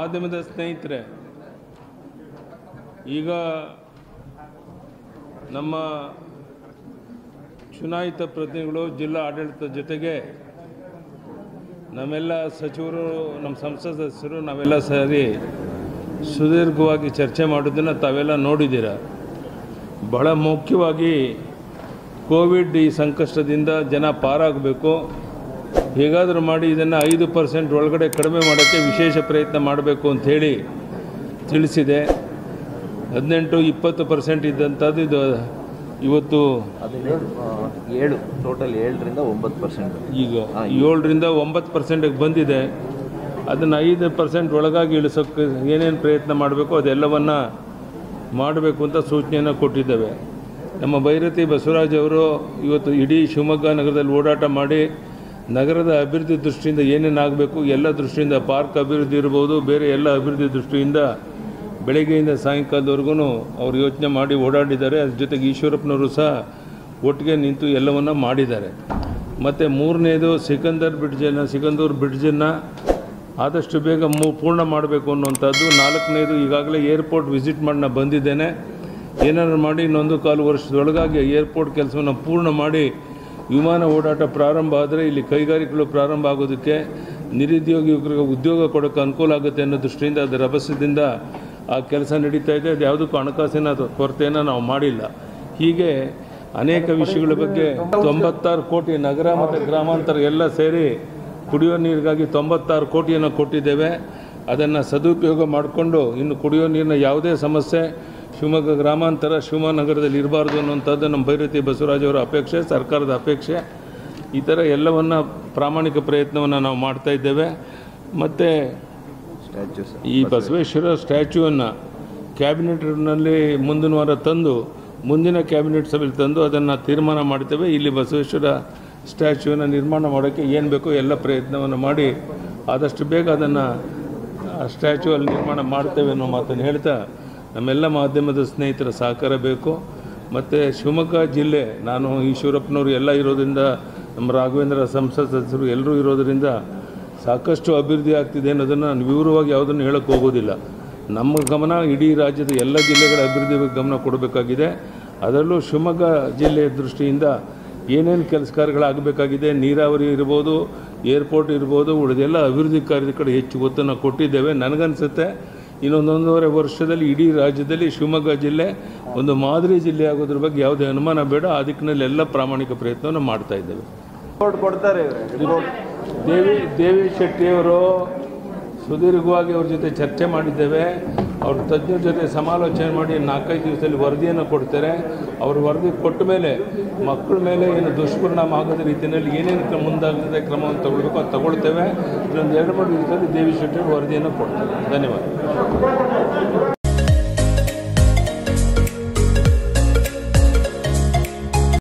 ಮಾಧ್ಯಮದ ಸ್ನೇಹಿತರೆ ಈಗ ನಮ್ಮ ಚುನಾಯಿತ ಪ್ರತಿನಿಧಿಗಳು ಜಿಲ್ಲಾ ಆಡಳಿತದ ಜೊತೆಗೆ ನಮ್ಮೆಲ್ಲ ಸಚಿವರು ನಮ್ಮ ಸಂಸದ ಸದಸ್ಯರು ನಾವೆಲ್ಲ ಸೇರಿ ಸುದೀರ್ಘವಾಗಿ ಚರ್ಚೆ ಮಾಡೋದನ್ನು ತಾವೆಲ್ಲ ನೋಡಿದ್ದೀರ ಬಹಳ ಮುಖ್ಯವಾಗಿ ಕೋವಿಡ್ ಈ ಸಂಕಷ್ಟದಿಂದ ಜನ ಪಾರಾಗಬೇಕು ಹೇಗಾದರೂ ಮಾಡಿ ಇದನ್ನು ಐದು ಪರ್ಸೆಂಟ್ ಒಳಗಡೆ ಕಡಿಮೆ ಮಾಡೋಕ್ಕೆ ವಿಶೇಷ ಪ್ರಯತ್ನ ಮಾಡಬೇಕು ಅಂಥೇಳಿ ತಿಳಿಸಿದೆ ಹದಿನೆಂಟು ಇಪ್ಪತ್ತು ಪರ್ಸೆಂಟ್ ಇದ್ದಂಥದ್ದು ಇದು ಇವತ್ತು ಅದು ಆ, ಏಳು ಟೋಟಲ್ ಏಳರಿಂದ ಒಂಬತ್ತು ಪರ್ಸೆಂಟ್ ಈಗ ಏಳರಿಂದ ಒಂಬತ್ತು ಪರ್ಸೆಂಟಿಗೆ ಬಂದಿದೆ ಅದನ್ನು ಐದು ಪರ್ಸೆಂಟ್ ಒಳಗಾಗಿ ಇಳಿಸೋಕ್ಕೆ ಏನೇನು ಪ್ರಯತ್ನ ಮಾಡಬೇಕು ಅದೆಲ್ಲವನ್ನು ಮಾಡಬೇಕು ಅಂತ ಸೂಚನೆಯನ್ನು ಕೊಟ್ಟಿದ್ದೇವೆ ನಮ್ಮ ಭೈರತಿ ಬಸವರಾಜ್ ಅವರು ಇವತ್ತು ಇಡೀ ಶಿವಮೊಗ್ಗ ನಗರದಲ್ಲಿ ಓಡಾಟ ಮಾಡಿ ನಗರದ ಅಭಿವೃದ್ಧಿ ದೃಷ್ಟಿಯಿಂದ ಏನೇನು ಆಗಬೇಕು ಎಲ್ಲ ದೃಷ್ಟಿಯಿಂದ ಪಾರ್ಕ್ ಅಭಿವೃದ್ಧಿ ಇರ್ಬೋದು ಬೇರೆ ಎಲ್ಲ ಅಭಿವೃದ್ಧಿ ದೃಷ್ಟಿಯಿಂದ ಬೆಳಗ್ಗೆಯಿಂದ ಸಾಯಂಕಾಲದವರೆಗೂ ಅವ್ರು ಯೋಚನೆ ಮಾಡಿ ಓಡಾಡಿದ್ದಾರೆ ಅದ್ರ ಜೊತೆಗೆ ಈಶ್ವರಪ್ಪನವರು ಸಹ ಒಟ್ಟಿಗೆ ನಿಂತು ಎಲ್ಲವನ್ನು ಮಾಡಿದ್ದಾರೆ ಮತ್ತು ಮೂರನೇದು ಸಿಕಂದರ್ ಬ್ರಿಡ್ಜನ್ನು ಸಿಕಂದೂರ್ ಬ್ರಿಡ್ಜನ್ನು ಆದಷ್ಟು ಬೇಗ ಮೂ ಪೂರ್ಣ ಮಾಡಬೇಕು ಅನ್ನುವಂಥದ್ದು ನಾಲ್ಕನೇದು ಈಗಾಗಲೇ ಏರ್ಪೋರ್ಟ್ ವಿಸಿಟ್ ಮಾಡಿ ನಾನು ಬಂದಿದ್ದೇನೆ ಏನಾದ್ರು ಮಾಡಿ ಇನ್ನೊಂದು ಕಾಲು ವರ್ಷದೊಳಗಾಗಿ ಏರ್ಪೋರ್ಟ್ ಕೆಲಸವನ್ನು ಪೂರ್ಣ ಮಾಡಿ ವಿಮಾನ ಓಡಾಟ ಪ್ರಾರಂಭ ಆದರೆ ಇಲ್ಲಿ ಕೈಗಾರಿಕೆಗಳು ಪ್ರಾರಂಭ ಆಗೋದಕ್ಕೆ ನಿರುದ್ಯೋಗಿ ಯುವಕರಿಗೆ ಉದ್ಯೋಗ ಕೊಡೋಕ್ಕೆ ಅನುಕೂಲ ಆಗುತ್ತೆ ಅನ್ನೋ ದೃಷ್ಟಿಯಿಂದ ಅದರ ರಭಸದಿಂದ ಆ ಕೆಲಸ ನಡೀತಾ ಇದೆ ಅದು ಯಾವುದಕ್ಕೂ ಹಣಕಾಸಿನ ಕೊರತೆಯನ್ನು ನಾವು ಮಾಡಿಲ್ಲ ಹೀಗೆ ಅನೇಕ ವಿಷಯಗಳ ಬಗ್ಗೆ ತೊಂಬತ್ತಾರು ಕೋಟಿ ನಗರ ಮತ್ತು ಗ್ರಾಮಾಂತರ ಎಲ್ಲ ಸೇರಿ ಕುಡಿಯೋ ನೀರಿಗಾಗಿ ತೊಂಬತ್ತಾರು ಕೋಟಿಯನ್ನು ಕೊಟ್ಟಿದ್ದೇವೆ ಅದನ್ನು ಸದುಪಯೋಗ ಮಾಡಿಕೊಂಡು ಇನ್ನು ಕುಡಿಯೋ ನೀರಿನ ಯಾವುದೇ ಸಮಸ್ಯೆ ಶಿವಮೊಗ್ಗ ಗ್ರಾಮಾಂತರ ಶಿವಮೊಗ್ಗ ನಗರದಲ್ಲಿ ಇರಬಾರ್ದು ಅನ್ನುವಂಥದ್ದು ನಮ್ಮ ಭೈರತಿ ಬಸವರಾಜ್ ಅವರ ಅಪೇಕ್ಷೆ ಸರ್ಕಾರದ ಅಪೇಕ್ಷೆ ಈ ಥರ ಎಲ್ಲವನ್ನು ಪ್ರಾಮಾಣಿಕ ಪ್ರಯತ್ನವನ್ನು ನಾವು ಮಾಡ್ತಾ ಇದ್ದೇವೆ ಮತ್ತು ಸ್ಟ್ಯಾಚ್ಯೂಸ್ ಈ ಬಸವೇಶ್ವರ ಸ್ಟ್ಯಾಚ್ಯೂವನ್ನು ಕ್ಯಾಬಿನೆಟ್ನಲ್ಲಿ ಮುಂದಿನ ವಾರ ತಂದು ಮುಂದಿನ ಕ್ಯಾಬಿನೆಟ್ ಸಭೆಯಲ್ಲಿ ತಂದು ಅದನ್ನು ತೀರ್ಮಾನ ಮಾಡ್ತೇವೆ ಇಲ್ಲಿ ಬಸವೇಶ್ವರ ಸ್ಟ್ಯಾಚ್ಯೂವನ್ನು ನಿರ್ಮಾಣ ಮಾಡೋಕ್ಕೆ ಏನು ಬೇಕೋ ಎಲ್ಲ ಪ್ರಯತ್ನವನ್ನು ಮಾಡಿ ಆದಷ್ಟು ಬೇಗ ಅದನ್ನು ಸ್ಟ್ಯಾಚ್ಯೂ ಅಲ್ಲಿ ನಿರ್ಮಾಣ ಮಾಡ್ತೇವೆ ಅನ್ನೋ ಮಾತನ್ನು ಹೇಳ್ತಾ ನಮ್ಮೆಲ್ಲ ಮಾಧ್ಯಮದ ಸ್ನೇಹಿತರ ಸಹಕಾರ ಬೇಕು ಮತ್ತು ಶಿವಮೊಗ್ಗ ಜಿಲ್ಲೆ ನಾನು ಈಶ್ವರಪ್ಪನವರು ಎಲ್ಲ ಇರೋದ್ರಿಂದ ನಮ್ಮ ರಾಘವೇಂದ್ರ ಸಂಸತ್ ಸದಸ್ಯರು ಎಲ್ಲರೂ ಇರೋದರಿಂದ ಸಾಕಷ್ಟು ಅಭಿವೃದ್ಧಿ ಆಗ್ತಿದೆ ಅನ್ನೋದನ್ನು ನಾನು ವಿವರವಾಗಿ ಯಾವುದನ್ನು ಹೇಳಕ್ಕೆ ಹೋಗೋದಿಲ್ಲ ನಮ್ಮ ಗಮನ ಇಡೀ ರಾಜ್ಯದ ಎಲ್ಲ ಜಿಲ್ಲೆಗಳ ಅಭಿವೃದ್ಧಿ ಬಗ್ಗೆ ಗಮನ ಕೊಡಬೇಕಾಗಿದೆ ಅದರಲ್ಲೂ ಶಿವಮೊಗ್ಗ ಜಿಲ್ಲೆಯ ದೃಷ್ಟಿಯಿಂದ ಏನೇನು ಕೆಲಸ ಕಾರ್ಯಗಳಾಗಬೇಕಾಗಿದೆ ನೀರಾವರಿ ಇರ್ಬೋದು ಏರ್ಪೋರ್ಟ್ ಇರ್ಬೋದು ಉಳಿದೆಲ್ಲ ಅಭಿವೃದ್ಧಿ ಕಾರ್ಯದ ಕಡೆ ಹೆಚ್ಚು ಒತ್ತನ್ನು ಕೊಟ್ಟಿದ್ದೇವೆ ನನಗನ್ಸುತ್ತೆ ಇನ್ನೊಂದೊಂದೂವರೆ ವರ್ಷದಲ್ಲಿ ಇಡೀ ರಾಜ್ಯದಲ್ಲಿ ಶಿವಮೊಗ್ಗ ಜಿಲ್ಲೆ ಒಂದು ಮಾದರಿ ಜಿಲ್ಲೆ ಆಗೋದ್ರ ಬಗ್ಗೆ ಯಾವುದೇ ಅನುಮಾನ ಬೇಡ ಆ ದಿಕ್ಕಿನಲ್ಲಿ ಎಲ್ಲ ಪ್ರಾಮಾಣಿಕ ಪ್ರಯತ್ನವನ್ನು ಮಾಡ್ತಾ ಇದ್ದೇವೆ ರಿಪೋರ್ಟ್ ಕೊಡ್ತಾರೆ ರಿಪೋರ್ಟ್ ದೇವಿ ದೇವಿ ಶೆಟ್ಟಿಯವರು ಸುದೀರ್ಘವಾಗಿ ಅವ್ರ ಜೊತೆ ಚರ್ಚೆ ಮಾಡಿದ್ದೇವೆ ಅವ್ರ ತಜ್ಞರ ಜೊತೆ ಸಮಾಲೋಚನೆ ಮಾಡಿ ನಾಲ್ಕೈದು ದಿವಸದಲ್ಲಿ ವರದಿಯನ್ನು ಕೊಡ್ತಾರೆ ಅವ್ರ ವರದಿ ಕೊಟ್ಟ ಮೇಲೆ ಮಕ್ಕಳ ಮೇಲೆ ಏನು ದುಷ್ಪರಿಣಾಮ ಆಗದ ರೀತಿಯಲ್ಲಿ ಏನೇನು ಕ್ರಮ ಮುಂದಾಗ್ತದೆ ಕ್ರಮವನ್ನು ತಗೊಳ್ಬೇಕು ಅದು ತಗೊಳ್ತೇವೆ ಇನ್ನೊಂದು ಎರಡು ಮೂರು ದಿವಸದಲ್ಲಿ ದೇವಿ ಶೆಟ್ಟಿಯವರು ವರದಿಯನ್ನು ಕೊಡ್ತಾರೆ ಧನ್ಯವಾದ